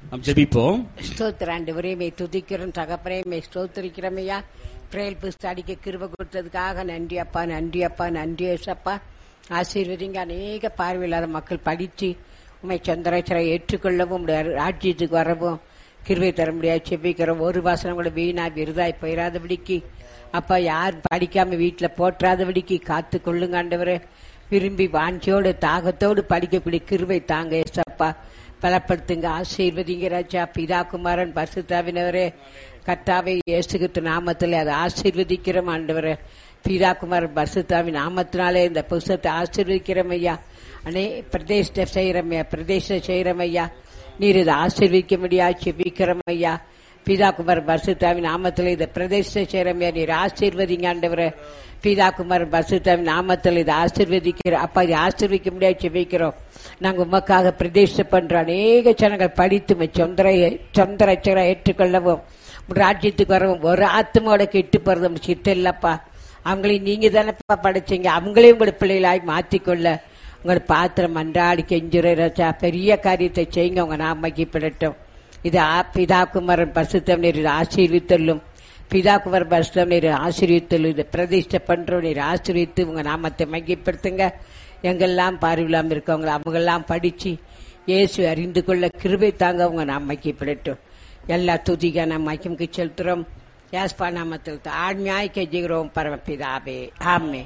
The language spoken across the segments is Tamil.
நாம் ஜெபிப்போம் ஸ்தோத்திராண்டவரே மே துதிக்கிறோம் தகப்பனே மே ஸ்தோத்திரிக்கிறோம் ஐயா பிரேல் புஸ்தாடிக்க கிருப கொடுத்ததுக்காக நன்றி அப்பா நன்றி அப்பா நன்றி ஏசப்பா ஆசீர்வதிங்க அநேக பார்வையில்லாத மக்கள் படித்து உண்மை சந்திரச்சரை ஏற்றுக்கொள்ளவும் உம்முடைய ராஜ்யத்துக்கு வரவும் கிருவை தர முடியாது செபிக்கிறோம் ஒரு வாசனம் கூட வீணா விருதாய் போயிடாதபடிக்கு அப்பா யார் படிக்காம வீட்டுல போற்றாதபடிக்கு காத்து கொள்ளுங்க ஆண்டவரே விரும்பி வாஞ்சியோடு தாகத்தோடு படிக்கக்கூடிய கிருவை தாங்க ஏசப்பா பலப்படுத்துங்க ஆசீர்வதிங்க ராஜா பிதா குமாரன் பசுத்தாவினவரே கர்த்தாவை இயேசுகித்து நாமத்தில் அதை ஆசீர்வதிக்கிறோம் ஆண்டவரே பிதா குமாரன் பசுத்தாவின் நாமத்தினாலே இந்த புஸ்தத்தை ஆசீர்வதிக்கிறோம் ஐயா அனே பிரதேச செய்யறோம் ஐயா பிரதேச செய்யறோம் ஐயா நீர் இதை ஆசீர்வதிக்க முடியா செபிக்கிறோம் ஐயா பிதா குமார் பசுத்தாவின் நாமத்தில் இதை பிரதேச செய்யறோம் ஐயா நீர் ஆசீர்வதிங்க ஆண்டவரே பிதா குமார் பசுத்தாவின் நாமத்தில் இதை ஆசீர்வதிக்கிறோம் அப்பா இதை ஆசீர்வதிக்க முடியாது செபிக்கிறோம் நாங்க உமக்காக பிரதேச பண்ற அநேக ஜனங்கள் படித்து உம்மை சொந்த சொந்த ரச்சகரை ஏற்றுக்கொள்ளவும் உம் ராஜ்யத்துக்கு வரவும் ஒரு ஆத்மாவோட கெட்டு போறது உம் சித்தம் இல்லப்பா அவங்களையும் நீங்க தானப்பா படைச்சீங்க அவங்களையும் உங்களோட பிள்ளைகளாய் மாத்திக்கொள்ள உங்களோட பாத்திரம் அன்றாடி கெஞ்சுற ராஜா பெரிய காரியத்தை செய்யுங்க உங்க நாமக்கி பிடட்டும் இது ஆ- பிதா குமாரன் பசுத்தம் நீர் ஆசீர்வித்தல்லும் பிதா குமார் பசுத்தம் நீர் ஆசீர்வித்தல்லும் இதை பிரதிஷ்டை பண்றோம் நீர் ஆசீர்வித்து உங்க நாமத்தை மையப்படுத்துங்க எங்கெல்லாம் பார்வையில்லாம இருக்கவங்க அவங்கெல்லாம் படிச்சு இயேசு அறிந்து கொள்ள கிருபை தாங்க உங்க நாம் மையப்படட்டும் எல்லா துதிக்கான மையம்க்கு செலுத்துறோம் யாஸ்பா நாமத்தில் ஆண்மையாய் கெஞ்சுகிறோம் பரமபிதாபே ஆமே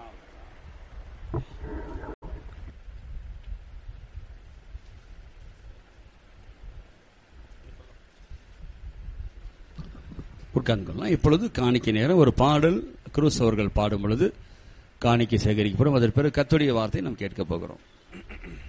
உட்கார்ந்து கொள்ளலாம் இப்பொழுது காணிக்கை நேரம் ஒரு பாடல் குரூஸ் அவர்கள் பாடும் பொழுது காணிக்கை சேகரிக்கப்படும் அதற்கு பிறகு கத்துடைய வார்த்தை நாம் கேட்க போகிறோம்